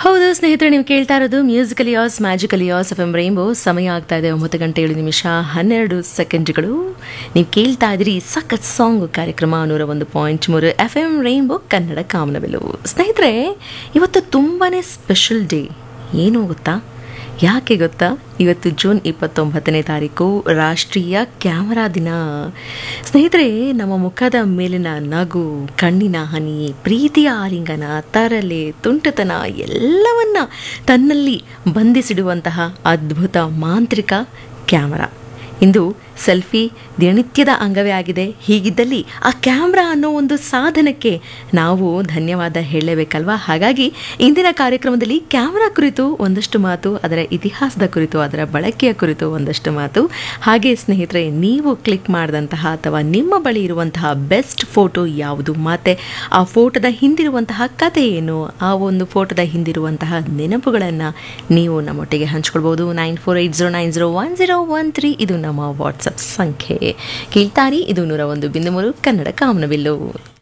ಹೌದು ಸ್ನೇಹಿತರೆ ನೀವು ಕೇಳ್ತಾ ಇರೋದು musical as magical as F M rainbow ಸಮಯ ಆಗ್ತಾ ಇದೆ ಒಂಬತ್ತು ಗಂಟೆ ಏಳು ನಿಮಿಷ ಹನ್ನೆರಡು ಸೆಕೆಂಡ್ಗಳು ನೀವು ಕೇಳ್ತಾ ಇದ್ದೀರಿ ಸಖತ್ ಸಾಂಗ್ ಕಾರ್ಯಕ್ರಮ ನೂರ ಒಂದು ಪಾಯಿಂಟ್ ಮೂರು ಎಫ್ ಎಂ ರೈನ್ಬೋ ಕನ್ನಡ ಕಾಮನವೆಲು ಸ್ನೇಹಿತರೆ ಇವತ್ತು ತುಂಬಾ ಸ್ಪೆಷಲ್ ಡೇ ಏನು ಗೊತ್ತಾ ಯಾಕೆ ಗೊತ್ತಾ ಇವತ್ತು ಜೂನ್ ಇಪ್ಪತ್ತೊಂಬತ್ತನೇ ತಾರೀಕು ರಾಷ್ಟ್ರೀಯ ಕ್ಯಾಮರಾ ದಿನ ಸ್ನೇಹಿತರೆ ನಮ್ಮ ಮುಖದ ಮೇಲಿನ ನಗು ಕಣ್ಣಿನ ಹನಿ ಪ್ರೀತಿಯ ಆಲಿಂಗನ ತರಲೆ ತುಂಟತನ ಎಲ್ಲವನ್ನ ತನ್ನಲ್ಲಿ ಬಂಧಿಸಿಡುವಂತಹ ಅದ್ಭುತ ಮಾಂತ್ರಿಕ ಕ್ಯಾಮರಾ ಇಂದು ಸೆಲ್ಫಿ ದಿನನಿತ್ಯದ ಅಂಗವೇ ಆಗಿದೆ ಹೀಗಿದ್ದಲ್ಲಿ ಆ ಕ್ಯಾಮ್ರಾ ಅನ್ನೋ ಒಂದು ಸಾಧನಕ್ಕೆ ನಾವು ಧನ್ಯವಾದ ಹೇಳಲೇಬೇಕಲ್ವಾ ಹಾಗಾಗಿ ಇಂದಿನ ಕಾರ್ಯಕ್ರಮದಲ್ಲಿ ಕ್ಯಾಮ್ರಾ ಕುರಿತು ಒಂದಷ್ಟು ಮಾತು ಅದರ ಇತಿಹಾಸದ ಕುರಿತು ಅದರ ಬಳಕೆಯ ಕುರಿತು ಒಂದಷ್ಟು ಮಾತು ಹಾಗೆ ಸ್ನೇಹಿತರೆ ನೀವು ಕ್ಲಿಕ್ ಮಾಡಿದಂತಹ ಅಥವಾ ನಿಮ್ಮ ಬಳಿ ಇರುವಂತಹ ಬೆಸ್ಟ್ ಫೋಟೋ ಯಾವುದು ಮತ್ತು ಆ ಫೋಟೋದ ಹಿಂದಿರುವಂತಹ ಕಥೆ ಏನು ಆ ಒಂದು ಫೋಟೋದ ಹಿಂದಿರುವಂತಹ ನೆನಪುಗಳನ್ನು ನೀವು ನಮ್ಮೊಟ್ಟಿಗೆ ಹಂಚ್ಕೊಳ್ಬೋದು nine four eight zero nine zero one zero one three ಇದು ನಮ್ಮ ವಾಟ್ಸಪ್ ಸಂಖ್ಯೆ ಕೇಳ್ತಾರಿ ಇದು ನೂರ ಒಂದು ಬಿಂದು ಮೂರು ಕನ್ನಡ ಕಾಮನಬಿಲ್ಲು